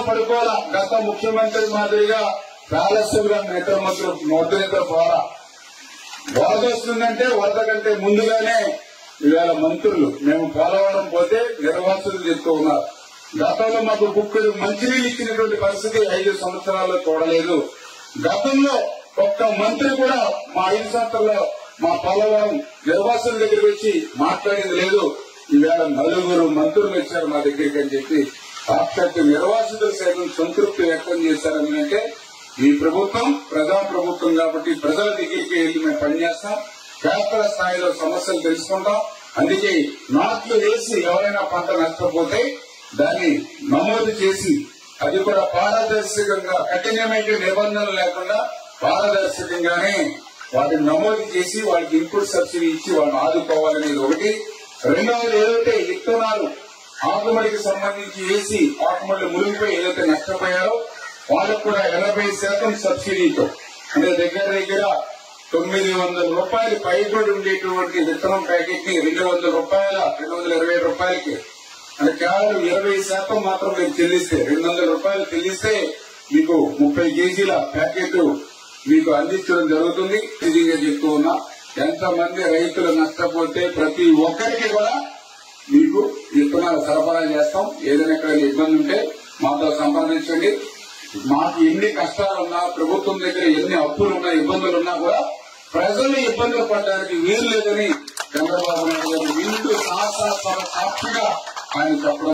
పడుకోవాలా గత ముఖ్యమంత్రి మాదిరిగా ప్యాలెస్ గా నిద్ర ముద్ర ముద్ర నిద్ర పోరా వరద వస్తుందంటే వరద కంటే ముందుగానే ఇవాళ మంత్రులు మేము పోలవరం పోతే నిర్వాసులు చెప్తూ ఉన్నారు గతంలో మాకు బుక్కులు మంచినీళ్ళు ఇచ్చినటువంటి పరిస్థితి ఐదు సంవత్సరాల్లో చూడలేదు గతంలో ఒక్క మంత్రి కూడా మా ఐదు సంవత్సరాల్లో మా పోలవరం నిర్వాసుల దగ్గరికి వచ్చి మాట్లాడింది లేదు ఈవేళ నలుగురు మంత్రులు వచ్చారు మా దగ్గరికి అని చెప్పి సాక్షాత్ నిర్వాసితులు సైతం సంతృప్తి వ్యక్తం చేశారని అంటే ఈ ప్రభుత్వం ప్రజా ప్రభుత్వం కాబట్టి ప్రజల దగ్గరికి వెళ్లి మేము పనిచేస్తాం శాస్త్ర స్థాయిలో సమస్యలు తెలుసుకుంటాం అందుకే నాట్లు వేసి ఎవరైనా పంట నష్టపోతే దాన్ని నమోదు చేసి అది కూడా పారదర్శకంగా కఠినమైన నిబంధనలు లేకుండా పారదర్శకంగానే వాటిని నమోదు చేసి వాళ్ళకి ఇన్పుట్ సబ్సిడీ ఇచ్చి వాళ్ళని ఆదుకోవాలనేది ఒకటి రెండవది ఏదైతే విత్తనాలు ఆకుమడికి సంబంధించి వేసి ఆకుమడి మునిగిపోయి ఏదైతే నష్టపోయారో వాళ్ళకు కూడా ఎనభై శాతం సబ్సిడీతో అంటే దగ్గర దగ్గర తొమ్మిది వందల రూపాయలు పైబడి ఉండేటువంటి విత్తనం ప్యాకెట్ ని రెండు వందల రూపాయల రెండు వందల ఇరవై రూపాయలకి అంటే కేవలం ఇరవై శాతం మాత్రం మీరు చెల్లిస్తే రెండు వందల రూపాయలు చెల్లిస్తే మీకు ముప్పై కేజీల ప్యాకెట్ మీకు అందించడం జరుగుతుంది ఇదిగా చెప్తూ ఉన్నా ఎంతమంది రైతులు నష్టపోతే ప్రతి ఒక్కరికి కూడా మీకు విత్తనాలు సరఫరా చేస్తాం ఏదైనా ఎక్కడైనా ఇబ్బంది ఉంటే మాతో సంప్రదించండి మాకు ఎన్ని కష్టాలున్నా ప్రభుత్వం దగ్గర ఎన్ని అప్పులున్నా ఇబ్బందులున్నా కూడా ప్రజలు ఇబ్బందులు పడడానికి వీలు లేదని చంద్రబాబు నాయుడు గారు వింటూ సాహసాత్మక సాక్షిగా ఆయన చెప్పడం